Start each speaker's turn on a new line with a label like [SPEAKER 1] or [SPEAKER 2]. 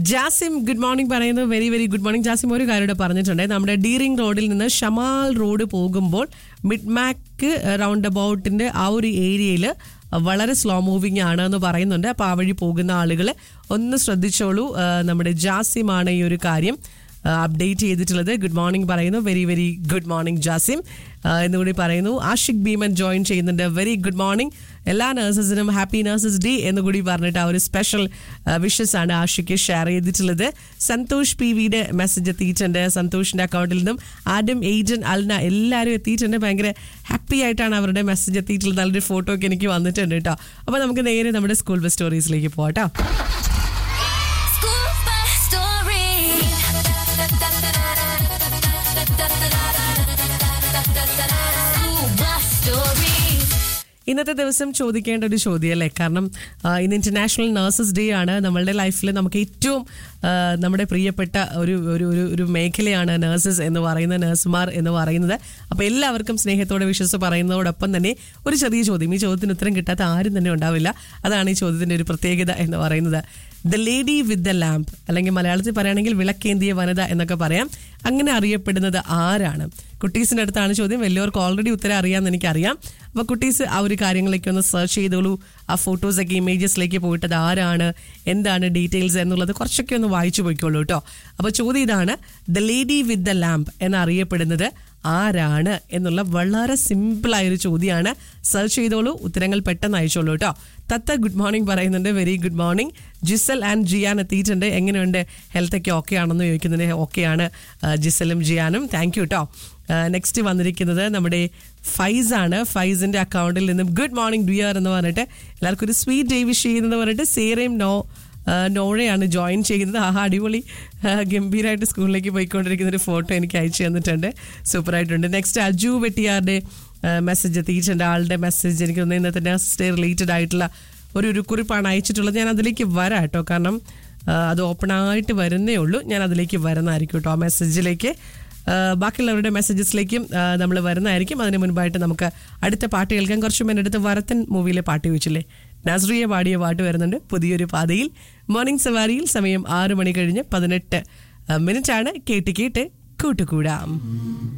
[SPEAKER 1] Jasim good morning പറയുന്നു very very good morning Jasim ഒരു കാര്യം ഇവിടെ പറഞ്ഞിട്ടുണ്ട് നമ്മുടെ ഡീറിംഗ് റോഡിൽ നിന്ന് ഷമാൽ റോഡ് പോകുമ്പോൾ മിഡ്മാക്ക് റൗണ്ട് അബൌട്ടിന്റെ ആ ഒരു ഏരിയയിൽ വളരെ സ്ലോ മൂവിങ് ആണ് എന്ന് പറയുന്നുണ്ട് അപ്പോൾ ആ വഴി പോകുന്ന ആളുകൾ ഒന്ന് ശ്രദ്ധിച്ചോളൂ ആ, നമ്മുടെ ജാസിമാണ് ഈ ഒരു കാര്യം അപ്ഡേറ്റ് ചെയ്തിട്ടുള്ളത് ഗുഡ് മോർണിംഗ് പറയുന്നു very very good morning Jasim ആ, എന്നുകൂടി പറയുന്നു ആഷിഖ് ഭീമൻ ജോയിൻ ചെയ്യുന്നുണ്ട് വെരി ഗുഡ് മോർണിംഗ് എല്ലാ നഴ്സസിനും ഹാപ്പി നഴ്സസ് ഡേ എന്ന് കൂടി പറഞ്ഞിട്ട് ആ ഒരു സ്പെഷ്യൽ വിഷസ് ആണ് ആഷിക്ക് ഷെയർ ചെയ്തിട്ടുള്ളത് സന്തോഷ് പി വിയുടെ മെസ്സേജ് എത്തിയിട്ടുണ്ട് സന്തോഷിന്റെ അക്കൗണ്ടിൽ നിന്നും ആദ്യം ഏജൻ അൽന എല്ലാവരും എത്തിയിട്ടുണ്ട് ഭയങ്കര ഹാപ്പി ആയിട്ടാണ് അവരുടെ മെസ്സേജ് എത്തിയിട്ടുള്ളത് നല്ലൊരു ഫോട്ടോ ഒക്കെ എനിക്ക് വന്നിട്ടുണ്ട് കേട്ടോ അപ്പോൾ നമുക്ക് നേരെ നമ്മുടെ സ്കൂൾ ബസ് സ്റ്റോറീസിലേക്ക് പോകാം കേട്ടോ
[SPEAKER 2] School bus story. School bus story.
[SPEAKER 1] ഇന്നത്തെ ദിവസം ചോദിക്കേണ്ട ഒരു ചോദ്യം അല്ലേ കാരണം ആ, ഇന്ന് ഇന്റർനാഷണൽ നഴ്സസ് ഡേ ആണ് നമ്മളുടെ ലൈഫിൽ നമുക്ക് ഏറ്റവും ആ, നമ്മുടെ പ്രിയപ്പെട്ട ഒരു ഒരു ഒരു ഒരു മേഖലയാണ് നഴ്സസ് എന്ന് പറയുന്ന നഴ്സുമാർ എന്ന് പറയുന്നത് അപ്പോൾ എല്ലാവർക്കും സ്നേഹത്തോടെ വിശ്വസ് പറയുന്നതോടൊപ്പം തന്നെ ഒരു ചെറിയ ചോദ്യം ഈ ചോദ്യത്തിന് ഉത്തരം കിട്ടാത്ത ആരും തന്നെ ഉണ്ടാവില്ല അതാണ് ഈ ചോദ്യത്തിന്റെ ഒരു പ്രത്യേകത എന്ന് പറയുന്നത് the lady with the lamp അല്ലെങ്കിൽ മലയാളത്തിൽ പറയുകയാണെങ്കിൽ വിളക്കേന്തിയ വനിത എന്നൊക്കെ പറയാം അങ്ങനെ അറിയപ്പെടുന്നത് ആരാണ് കുട്ടീസിന്റെ അടുത്താണ് ചോദ്യം വലിയവർക്ക് ഓൾറെഡി ഉത്തരം അറിയാമെന്ന് എനിക്കറിയാം അപ്പോൾ കുട്ടീസ് ആ ഒരു കാര്യങ്ങളൊക്കെ ഒന്ന് സെർച്ച് ചെയ്തോളൂ ആ ഫോട്ടോസൊക്കെ ഇമേജസിലേക്ക് പോയിട്ട് അത് ആരാണ് എന്താണ് ഡീറ്റെയിൽസ് എന്നുള്ളത് കുറച്ചൊക്കെ ഒന്ന് വായിച്ചു പോയിക്കോളൂ കേട്ടോ അപ്പോൾ ചോദ്യം ഇതാണ് the lady with the lamp എന്നറിയപ്പെടുന്നത് ആരാണ് എന്നുള്ള വളരെ സിമ്പിളായ ഒരു ചോദ്യമാണ് സെർച്ച് ചെയ്തോളൂ ഉത്തരങ്ങൾ പെട്ടെന്ന് അയച്ചോളൂ കേട്ടോ തത്ത ഗുഡ് മോർണിംഗ് പറയുന്നുണ്ട് വെരി ഗുഡ് മോർണിംഗ് ജിസൽ ആൻഡ് ജിയാൻ എത്തിയിട്ടുണ്ട് എങ്ങനെയുണ്ട് ഹെൽത്ത് ഒക്കെ ഓക്കെ ആണെന്ന് ചോദിക്കുന്നതിന് ഓക്കെയാണ് ജിസലും ജിയാനും താങ്ക് യു കേട്ടോ നെക്സ്റ്റ് വന്നിരിക്കുന്നത് നമ്മുടെ ഫൈസ് ആണ് ഫൈസിന്റെ അക്കൗണ്ടിൽ നിന്നും ഗുഡ് മോർണിംഗ് ഡിയർ എന്ന് പറഞ്ഞിട്ട് എല്ലാവർക്കും ഒരു സ്വീറ്റ് ഡേ വിഷ് ചെയ്യുന്നത് പറഞ്ഞിട്ട് സേറയും നോ ആ, നോഴയാണ് ജോയിൻ ചെയ്യുന്നത് ആഹാ അടിപൊളി ആ, ഗംഭീരമായിട്ട് സ്കൂളിലേക്ക് പോയിക്കൊണ്ടിരിക്കുന്ന ഒരു ഫോട്ടോ എനിക്ക് അയച്ചു തന്നിട്ടുണ്ട് സൂപ്പറായിട്ടുണ്ട് നെക്സ്റ്റ് അജു വെട്ടിയാറുടെ മെസ്സേജ് എത്തിയിട്ടുണ്ട് ആളുടെ മെസ്സേജ് എനിക്ക് തോന്നുന്നു ഇന്നത്തെ നെക്സ്റ്റ് റിലേറ്റഡ് ആയിട്ടുള്ള ഒരു ഒരു കുറിപ്പാണ് അയച്ചിട്ടുള്ളത് ഞാൻ അതിലേക്ക് വരാം കേട്ടോ കാരണം ആ, അത് ഓപ്പൺ ആയിട്ട് വരുന്നേ ഉള്ളൂ ഞാൻ അതിലേക്ക് വരുന്നതായിരിക്കും കേട്ടോ ആ മെസ്സേജിലേക്ക് ബാക്കിയുള്ളവരുടെ മെസ്സേജസിലേക്കും നമ്മൾ വരുന്നതായിരിക്കും അതിന് മുൻപായിട്ട് നമുക്ക് അടുത്ത പാട്ട് കേൾക്കാൻ കുറച്ച് മുന്നെടുത്ത് വരത്തൻ മൂവിയിലെ പാട്ട് ചോദിച്ചില്ലേ നസ്രിയ പാടിയ പാട്ട് വരുന്നുണ്ട് പുതിയൊരു പാതയിൽ മോർണിംഗ് സവാരിയിൽ സമയം ആറ് മണി കഴിഞ്ഞ് പതിനെട്ട് മിനിറ്റ് ആണ് കേട്ട് കേട്ട് കൂട്ടുകൂടാം